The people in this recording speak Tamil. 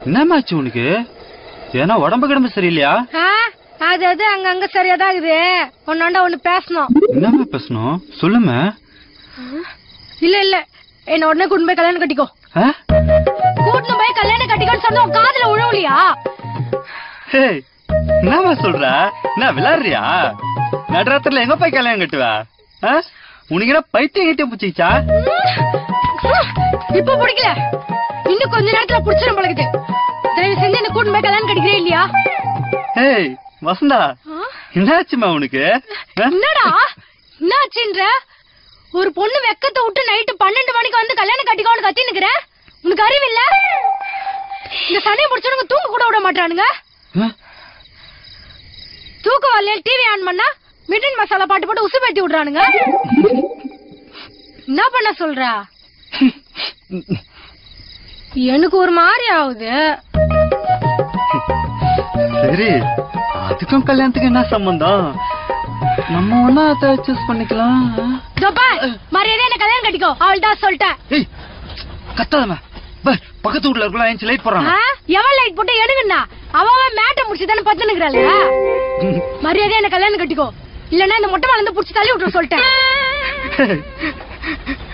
என்னமாச்சு உனக்கு ஏன்னா உடம்பு கிடம்பு சரியில்லையா ஆ, அது அது அங்க அங்க சரியாதான் இருக்குது ஒன்னாண்டா ஒண்ணு பேசணும் என்னம்மா பேசணும் சொல்லுமே இல்ல இல்ல என்ன உடனே கூட்டு போய் கல்யாணம் கட்டிக்கோ ஆ? கூட்டு போய் கல்யாணம் கட்டிக்கோன்னு சொன்னா உன் காதுல உழவுலையா ஹேய், என்னம்மா சொல்ற என்ன விளையாடுறியா நடுராத்திரில எங்க போய் கல்யாணம் கட்டுவ ஆ? உனக்கு என்ன பைத்தியம் கிட்டே பிடிச்சிச்சா இப்ப பிடிக்கல இன்னும் கொஞ்ச நேரத்துல புடிச்சிடும் பழகுது தயவு செஞ்சு என்ன கூட்டு போய் கல்யாணம் கட்டிக்கிறே இல்லையா ஏய் வசந்தா ஆ? என்னாச்சுமா உனக்கு ஆ? என்னடா என்னாச்சுன்ற ஒரு பொண்ணு வெக்கத்தை விட்டு நைட்டு பன்னெண்டு மணிக்கு வந்து கல்யாணம் கட்டிக்கோன்னு கத்தி நிக்கிற உனக்கு அறிவு இல்ல இந்த சனியை முடிச்சவனுங்க தூங்க கூட விட மாட்டானுங்க ஆ? தூக்க வரலையா டிவி ஆன் பண்ணா மிட்டன் மசாலா பாட்டு போட்டு உசு பேத்தி விடுறானுங்க என்ன பண்ண சொல்ற எனக்கு ஒரு மாதிரி ஆகுது சரி அதுக்கும் கல்யாணத்துக்கு என்ன சம்பந்தம் நம்ம ஒன்னா அதை சூஸ் பண்ணிக்கலாம் ஆ? இதோ பார், மரியாதை என்ன கல்யாணம் கட்டிக்கோ அவள் தான் சொல்லிட்டேன் ஏய் கத்தாதம்மா பார் பக்கத்து வீட்ல இருக்கலாம் ஏஞ்சி லைட் போடுறாங்க ஆ? எவன் லைட் போட்டு எடுங்கண்ணா அவ அவன் மேட்டை முடிச்சு தானே பத்துனுக்குறாள் மரியாதை என்ன கல்யாணம் கட்டிக்கோ இல்லன்னா இந்த மொட்டை மேல இருந்து புடிச்சு தள்ளி விட்டுற சொல்லிட்டேன்